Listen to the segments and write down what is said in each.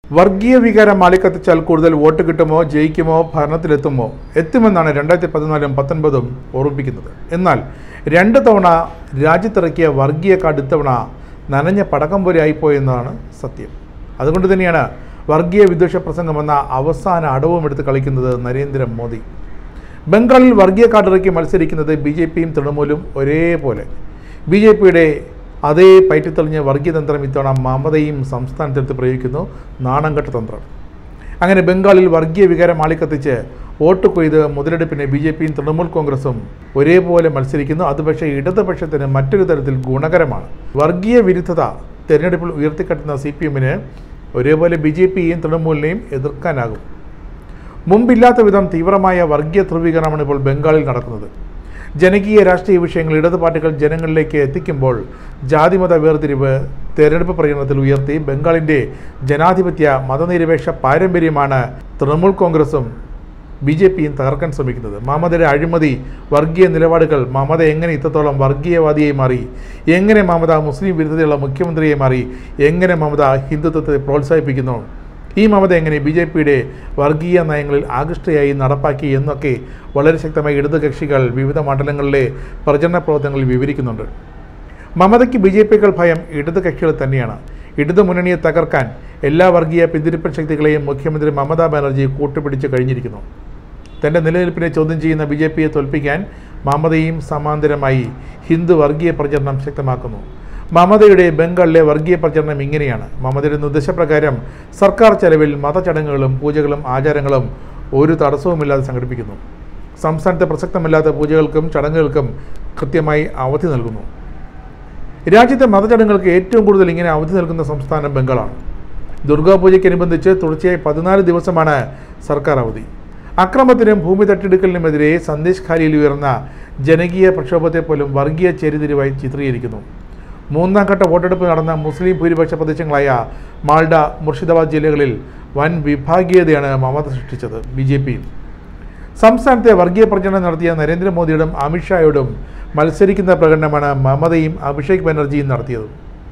വർഗീയ വികാരം ആളിക്കത്തിച്ചാൽ കൂടുതൽ വോട്ട് കിട്ടുമോ ജയിക്കുമോ ഭരണത്തിലെത്തുമോ എത്തുമെന്നാണ് രണ്ടായിരത്തി പതിനാലും പത്തൊൻപതും ഓർമ്മിപ്പിക്കുന്നത് എന്നാൽ രണ്ട് തവണ രാജ്യത്തിറക്കിയ വർഗീയ കാർഡ് ഇത്തവണ നനഞ്ഞ പടക്കം പോലെ ആയിപ്പോയെന്നതാണ് സത്യം അതുകൊണ്ട് തന്നെയാണ് വർഗീയ വിദ്വേഷ പ്രസംഗമെന്ന അവസാന അടവും എടുത്ത് കളിക്കുന്നത് നരേന്ദ്രമോദി ബംഗാളിൽ വർഗീയ കാർഡിറക്കി മത്സരിക്കുന്നത് ബി ജെ പിയും തൃണമൂലും ഒരേപോലെ ബി ജെ പിയുടെ അതേ പയറ്റിത്തെളിഞ്ഞ വർഗീയതന്ത്രം ഇത്തവണ മമതയും സംസ്ഥാനത്തെടുത്ത് പ്രയോഗിക്കുന്നു നാണംകെട്ട തന്ത്രം അങ്ങനെ ബംഗാളിൽ വർഗീയ വികാരം ആളിക്കത്തിച്ച് വോട്ട് കൊയ്ത് മുതലെടുപ്പിന് ബി ജെ പിയും തൃണമൂൽ കോൺഗ്രസും ഒരേപോലെ മത്സരിക്കുന്നു അത് പക്ഷേ ഇടതുപക്ഷത്തിന് മറ്റൊരു തരത്തിൽ ഗുണകരമാണ് വർഗീയ വിരുദ്ധത തെരഞ്ഞെടുപ്പിൽ ഉയർത്തിക്കാട്ടുന്ന സി പി എമ്മിന് ഒരേപോലെ ബി ജെ പിയെയും തൃണമൂലിനെയും എതിർക്കാനാകും മുമ്പില്ലാത്ത വിധം തീവ്രമായ വർഗീയ ധ്രുവീകരണമാണ് ഇപ്പോൾ ബംഗാളിൽ നടക്കുന്നത് ജനകീയ രാഷ്ട്രീയ വിഷയങ്ങൾ ഇടത് പാർട്ടികൾ ജനങ്ങളിലേക്ക് എത്തിക്കുമ്പോൾ ജാതിമത വേർതിരിവ് തെരഞ്ഞെടുപ്പ് പ്രചരണത്തിൽ ഉയർത്തി ബംഗാളിൻ്റെ ജനാധിപത്യ മതനിരപേക്ഷ പാരമ്പര്യമാണ് തൃണമൂൽ കോൺഗ്രസും ബി ജെ പിയും തകർക്കാൻ ശ്രമിക്കുന്നത് മമതയുടെ അഴിമതി വർഗീയ നിലപാടുകൾ മമത എങ്ങനെ ഇത്രത്തോളം വർഗീയവാദിയായി മാറി എങ്ങനെ മമത മുസ്ലിം വിരുദ്ധതയുള്ള മുഖ്യമന്ത്രിയായി മാറി എങ്ങനെ മമത ഹിന്ദുത്വത്തെ പ്രോത്സാഹിപ്പിക്കുന്നു ഈ മമത എങ്ങനെ ബി ജെ പിയുടെ വർഗീയ നയങ്ങളിൽ ആകൃഷ്ടയായി നടപ്പാക്കി എന്നൊക്കെ വളരെ ശക്തമായി ഇടത് കക്ഷികൾ വിവിധ മണ്ഡലങ്ങളിലെ പ്രചരണ പ്രവർത്തനങ്ങളിൽ വിവരിക്കുന്നുണ്ട് മമതയ്ക്ക് ബി ജെ പിയേക്കാൾ ഭയം ഇടത് കക്ഷികൾ തന്നെയാണ് ഇടതു മുന്നണിയെ തകർക്കാൻ എല്ലാ വർഗീയ പിന്തിരിപ്പൻ ശക്തികളെയും മുഖ്യമന്ത്രി മമതാ ബാനർജി കൂട്ടുപിടിച്ച് കഴിഞ്ഞിരിക്കുന്നു തൻ്റെ നിലനിൽപ്പിനെ ചോദ്യം ചെയ്യുന്ന ബി ജെ പിയെ തോൽപ്പിക്കാൻ മമതയും സമാന്തരമായി ഹിന്ദു വർഗീയ പ്രചരണം ശക്തമാക്കുന്നു മമതയുടെ ബംഗാളിലെ വർഗീയ പ്രചരണം ഇങ്ങനെയാണ് മമതയുടെ നിർദ്ദേശപ്രകാരം സർക്കാർ ചെലവിൽ മതചടങ്ങുകളും പൂജകളും ആചാരങ്ങളും ഒരു തടസ്സവുമില്ലാതെ സംഘടിപ്പിക്കുന്നു സംസ്ഥാനത്തെ പ്രസക്തമില്ലാത്ത പൂജകൾക്കും ചടങ്ങുകൾക്കും കൃത്യമായി അവധി നൽകുന്നു രാജ്യത്തെ മതചടങ്ങുകൾക്ക് ഏറ്റവും കൂടുതൽ ഇങ്ങനെ അവധി നൽകുന്ന സംസ്ഥാനം ബംഗാളാണ് ദുർഗാപൂജയ്ക്കനുബന്ധിച്ച് തുടർച്ചയായി പതിനാല് ദിവസമാണ് സർക്കാർ അവധി അക്രമത്തിനും ഭൂമി തട്ടിയെടുക്കലിനുമെതിരെ സന്ദേശ് ഖാലിയിൽ ഉയർന്ന ജനകീയ പ്രക്ഷോഭത്തെ പോലും വർഗീയ ചേരിതിരിവായി ചിത്രീകരിക്കുന്നു മൂന്നാം ഘട്ട വോട്ടെടുപ്പ് നടന്ന മുസ്ലിം ഭൂരിപക്ഷ പ്രദേശങ്ങളായ മാൾഡ മുർഷിദാബാദ് ജില്ലകളിൽ വൻ വിഭാഗീയതയാണ് മമത സൃഷ്ടിച്ചത് ബി ജെ പി സംസ്ഥാനത്തെ വർഗീയ പ്രചരണം നടത്തിയ നരേന്ദ്രമോദിയോടും അമിത്ഷായോടും മത്സരിക്കുന്ന പ്രകടനമാണ് മമതയും അഭിഷേക് ബാനർജിയും നടത്തിയത്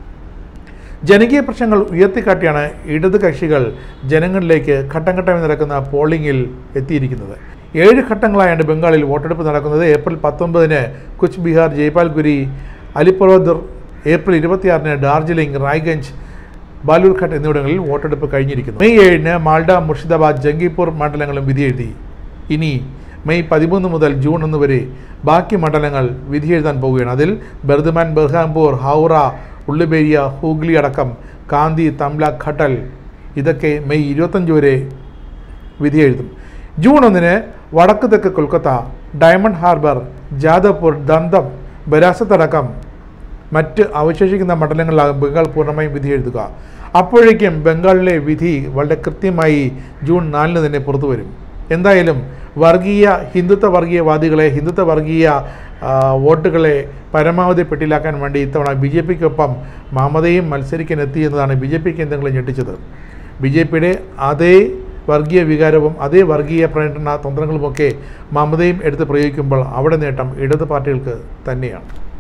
ജനകീയ പ്രശ്നങ്ങൾ ഉയർത്തിക്കാട്ടിയാണ് ഇടത് കക്ഷികൾ ജനങ്ങളിലേക്ക് ഘട്ടം ഘട്ടമായി നടക്കുന്ന പോളിംഗിൽ എത്തിയിരിക്കുന്നത് ഏഴ് ഘട്ടങ്ങളായാണ് ബംഗാളിൽ വോട്ടെടുപ്പ് നടക്കുന്നത് ഏപ്രിൽ പത്തൊമ്പതിന് കുച്ച് ബിഹാർ ജയ്പാൽഗുരി അലിപ്പുറദർ ഏപ്രിൽ ഇരുപത്തിയാറിന് ഡാർജിലിംഗ് റായ്ഗഞ്ച് ബാലൂർഘട്ട് എന്നിവിടങ്ങളിൽ വോട്ടെടുപ്പ് കഴിഞ്ഞിരിക്കുന്നു മെയ് ഏഴിന് മാൾഡ മുർഷിദാബാദ് ജംഗിപ്പൂർ മണ്ഡലങ്ങളും വിധിയെഴുതി ഇനി മെയ് പതിമൂന്ന് മുതൽ ജൂൺ ഒന്ന് വരെ ബാക്കി മണ്ഡലങ്ങൾ വിധിയെഴുതാൻ പോവുകയാണ് അതിൽ ബർദ്മാൻ ബെർഹാംപൂർ ഹൗറ ഉള്ളുബേരിയ ഹൂഗ്ലി അടക്കം കാന്തി തംല ഖട്ടൽ ഇതൊക്കെ മെയ് ഇരുപത്തഞ്ച് വരെ വിധിയെഴുതും ജൂൺ ഒന്നിന് വടക്ക് തെക്ക് കൊൽക്കത്ത ഡയമണ്ട് ഹാർബർ ജാദവ്പൂർ ദന്തം ബരാസത്ത് അടക്കം മറ്റ് അവശേഷിക്കുന്ന മണ്ഡലങ്ങളിലാകും ബംഗാൾ പൂർണ്ണമായും വിധി എഴുതുക അപ്പോഴേക്കും ബംഗാളിലെ വിധി വളരെ കൃത്യമായി ജൂൺ നാലിന് തന്നെ പുറത്തു വരും എന്തായാലും വർഗീയ ഹിന്ദുത്വ വർഗീയവാദികളെ ഹിന്ദുത്വ വർഗീയ ആ, വോട്ടുകളെ പരമാവധി പെട്ടിലാക്കാൻ വേണ്ടി ഇത്തവണ ബി ജെ പിക്കൊപ്പം മമതയും മത്സരിക്കാൻ എത്തി എന്നതാണ് ബി ജെ പിക്ക് എന്തെങ്കിലും ഞെട്ടിച്ചത് ബി ജെ പിയുടെ അതേ വർഗീയ വികാരവും അതേ വർഗീയ പ്രകടന തന്ത്രങ്ങളുമൊക്കെ മമതയും എടുത്ത് പ്രയോഗിക്കുമ്പോൾ അവിടെ നേട്ടം ഇടത് പാർട്ടികൾക്ക് തന്നെയാണ്